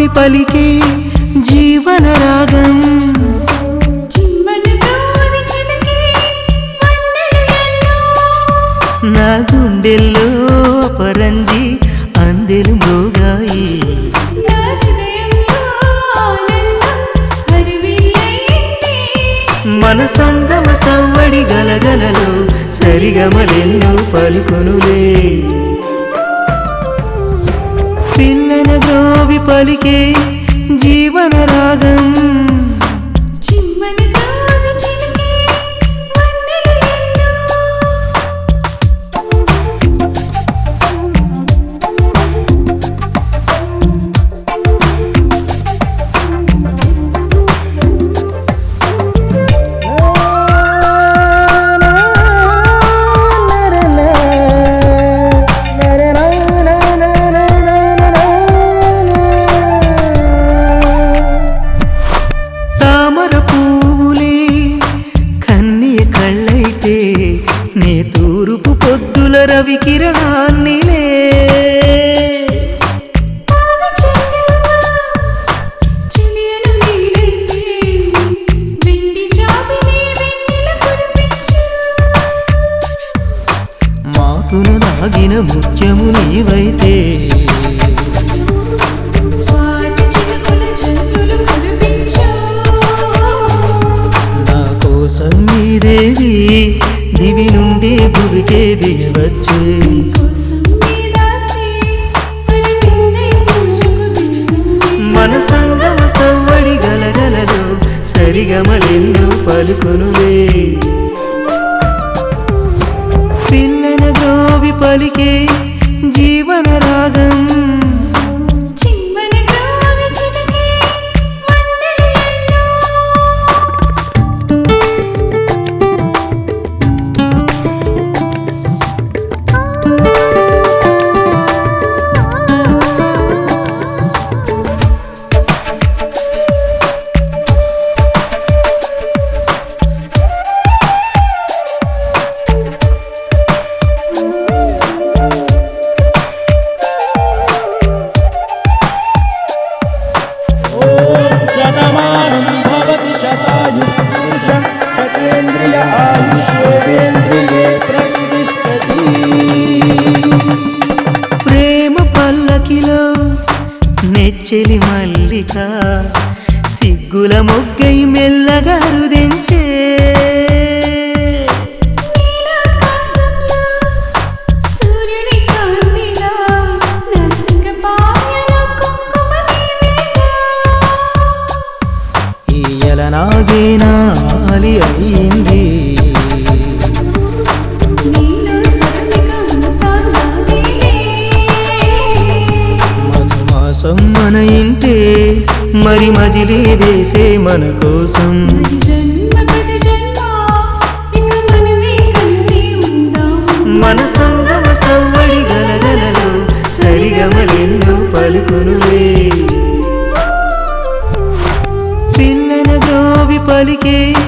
గ్రోవి పలికే జీవన రాగం చిమ్మని గోవి చిలకే వన్నెలు ఎన్నో నా గుండెల్లో పరంజి అందెలు మోగాయి నా హృదయంలో ఆనందం హరివిల్లయింది మన సంగమ సవ్వడి గలగలలో సరిగమలెన్నో పలుకునులే పిల్లన గ్రోవి పలికే జీవన రాగం చిమ్మని గోవి చిలకే వన్నెలు ఎన్నో తామర పువ్వులే కన్నీ కళ్ళైతే నే తూరుపు పొద్దుల రవి కిరణాన్నిలే పావి చెంగల్వా చిలియను నీలైతే వెండి జాబిని వెన్నెల కురిపించు మాతును దాగిన ముత్యము నీవైతే స్వాతి చిలుకల జల్లులు కురిపించు నా కోసం ఈ దేవి దివి నుండి భువికే దిగవచ్చే కోసం నీ దాసి మరి విందే పూజకు విరిసింది మన సంగమ సవ్వడి గలగలలో సరిగమలెన్నో పలుకునులే పిల్లన గ్రోవి పలికే జీవన రాగం చిమ్మని గోవి చిలకే వన్నెలు ఎన్నో शतमानं भवति शतायु पुरुषः शतेन्द्रिय आयुष्येवेन्द्रिये प्रतिष्ठति ప్రేమ పల్లకిలో నెచ్చెలి మల్లిక సిగ్గుల మొగ్గై మెల్లగా రుదించే నీలాకాశంలో సూర్యుని కాంతిలో నరసింగ పాయలో కుంకుమ నీవేగా ఈయల నాగేనాలి అయింది నీలో సరళిగా అంతా నాదేలే మధుమాసం మన ఇంటే మరి మజిలీ వేసే మన కోసం ప్రతి జన్మ ప్రతి జన్మ ఇక మనమే కలిసి ఉందాం మన సంగమ సవ్వడి గలగలలో సరిగమలెన్నో పలుకునులే పిల్లన గ్రోవి పలికే